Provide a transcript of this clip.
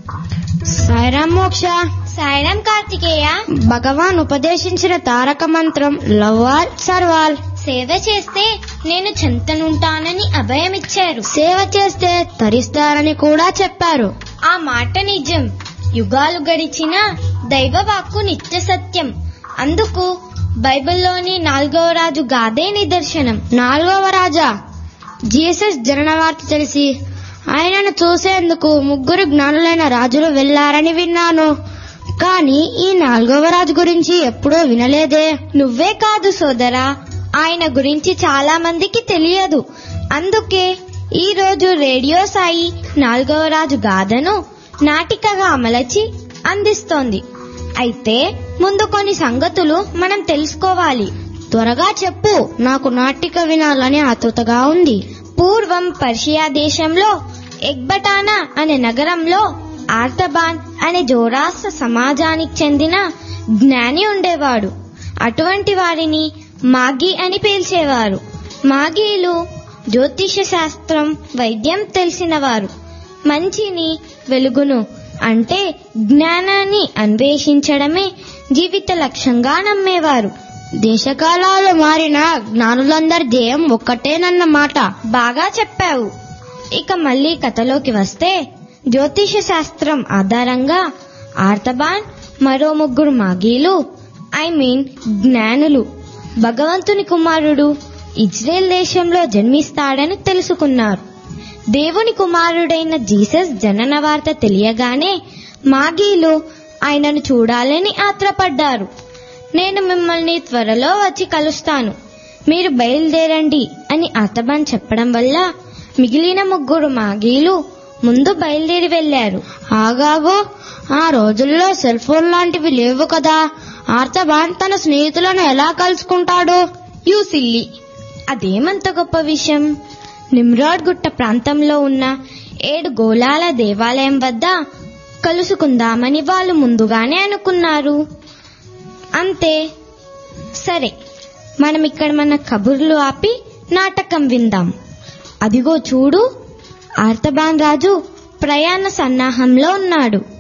సాయిరామ్ మోక్ష సాయిరాం కార్తికేయ భగవాన్ ఉపదేశించిన తారక మంత్రం లవ్వాల్ సర్వాల్ సేవ చేస్తే నేను చెంతనుంటానని అభయమిచ్చారు సేవ చేస్తే తరిస్తారని కూడా చెప్పారు ఆ మాట నిజం యుగాలు గడిచిన దైవవాక్కు నిత్య సత్యం అందుకు బైబిల్లోని నాలుగవ రాజు గాదే నిదర్శనం నాలుగవ రాజా జీసస్ జనన వార్త తెలిసి ఆయనను చూసేందుకు ముగ్గురు జ్ఞానులైన రాజులు వెళ్లారని విన్నాను కానీ ఈ నాలుగవ రాజు గురించి ఎప్పుడూ వినలేదే నువ్వే కాదు సోదరా ఆయన గురించి చాలా మందికి తెలియదు అందుకే ఈ రోజు రేడియో సాయి నాలుగవ రాజు గాథను నాటికగా అమలచి అందిస్తోంది అయితే ముందు కొన్ని సంగతులు మనం తెలుసుకోవాలి త్వరగా చెప్పు నాకు నాటిక వినాలని ఆతృతగా ఉంది పూర్వం పర్షియా దేశంలో ఎగ్బటానా అనే నగరంలో ఆర్తబాన్ అనే జోరాస్ట్ర సమాజానికి చెందిన జ్ఞాని ఉండేవాడు అటువంటి వారిని మాగి అని పిలిచేవారు మాగీలు జ్యోతిష శాస్త్రం వైద్యం తెలిసినవారు మంచిని వెలుగును అంటే జ్ఞానాన్ని అన్వేషించడమే జీవిత లక్ష్యంగా నమ్మేవారు దేశకాలాలు మారిన జ్ఞానులందరి ధ్యేయం ఒక్కటేనన్నమాట బాగా చెప్పావు ఇక మళ్ళీ కథలోకి వస్తే జ్యోతిష శాస్త్రం ఆధారంగా ఆర్తబాన్ మరో ముగ్గురు మాగీలు ఐ మీన్ జ్ఞానులు భగవంతుని కుమారుడు ఇజ్రాయెల్ దేశంలో జన్మిస్తాడని తెలుసుకున్నారు దేవుని కుమారుడైన జీసస్ జనన వార్త తెలియగానే మాగీలు ఆయనను చూడాలని ఆత్రపడ్డారు నేను మిమ్మల్ని త్వరలో వచ్చి కలుస్తాను మీరు బయలుదేరండి అని అతబాన్ చెప్పడం వల్ల మిగిలిన ముగ్గురు మాగీలు ముందు బయలుదేరి వెళ్లారు ఆగాగో ఆ రోజుల్లో సెల్ ఫోన్ లాంటివి లేవు కదా ఆర్తబాన్ తన స్నేహితులను ఎలా కలుసుకుంటాడు యూ సిల్లి అదేమంత గొప్ప విషయం నిమ్రాడ్ గుట్ట ప్రాంతంలో ఉన్న ఏడు గోళాల దేవాలయం వద్ద కలుసుకుందామని వాళ్ళు ముందుగానే అనుకున్నారు అంతే సరే మనం ఇక్కడ మన కబుర్లు ఆపి నాటకం విందాం అదిగో చూడు ఆర్తబాన్ రాజు ప్రయాణ సన్నాహంలో ఉన్నాడు